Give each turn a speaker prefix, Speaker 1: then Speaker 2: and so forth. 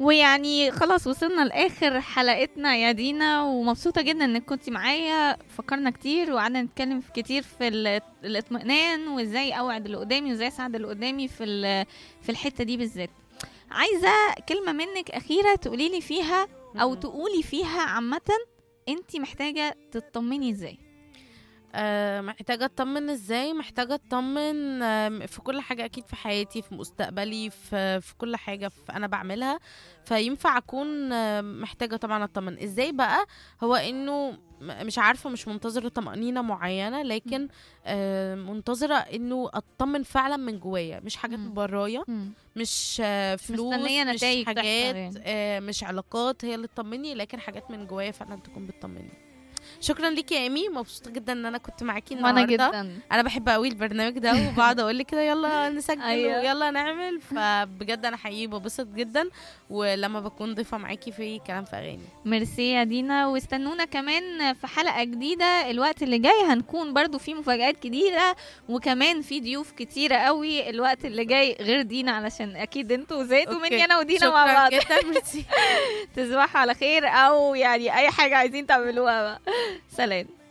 Speaker 1: ويعني خلاص وصلنا لاخر حلقتنا يا دينا ومبسوطه جدا انك كنتي معايا فكرنا كتير وقعدنا نتكلم في كتير في ال- الاطمئنان وازاي اوعد اللي قدامي وازاي اساعد اللي قدامي في ال- في الحته دي بالذات عايزه كلمه منك اخيره تقولي لي فيها او
Speaker 2: مم.
Speaker 1: تقولي فيها عامه انت محتاجه تطمني ازاي
Speaker 2: آه، محتاجة اطمن ازاي محتاجة اطمن آم، في كل حاجة اكيد في حياتي في مستقبلي في, في كل حاجة في انا بعملها فينفع اكون آم، محتاجة طبعا اطمن ازاي بقى هو انه م- مش عارفة مش منتظرة طمأنينة معينة لكن آه، منتظرة انه اطمن فعلا من جوايا مش حاجات
Speaker 1: مم.
Speaker 2: من برايا مش آه، فلوس
Speaker 1: مستنية
Speaker 2: مش
Speaker 1: نتايج تحصل
Speaker 2: حاجات
Speaker 1: يعني.
Speaker 2: آه، مش علاقات هي اللي تطمني لكن حاجات من جوايا فعلا تكون بتطمني شكرا ليكي يا ايمي مبسوطه جدا ان انا كنت معاكي
Speaker 1: وانا
Speaker 2: النهارده
Speaker 1: جدا
Speaker 2: انا بحب قوي البرنامج ده وبقعد اقول لك كده يلا نسجل
Speaker 1: أيوة.
Speaker 2: ويلا نعمل فبجد انا حقيقي ببسط جدا ولما بكون ضيفه معاكي في كلام في اغاني
Speaker 1: ميرسي يا دينا واستنونا كمان في حلقة جديدة الوقت اللي جاي هنكون برضو في مفاجآت جديدة وكمان في ضيوف كتيرة قوي الوقت اللي جاي غير دينا علشان أكيد انتوا زهقتوا
Speaker 2: أوكي.
Speaker 1: مني أنا ودينا مع
Speaker 2: شكراً
Speaker 1: بعض
Speaker 2: جدا ميرسي
Speaker 1: تصبحوا على خير أو يعني أي حاجة عايزين تعملوها بقى سلام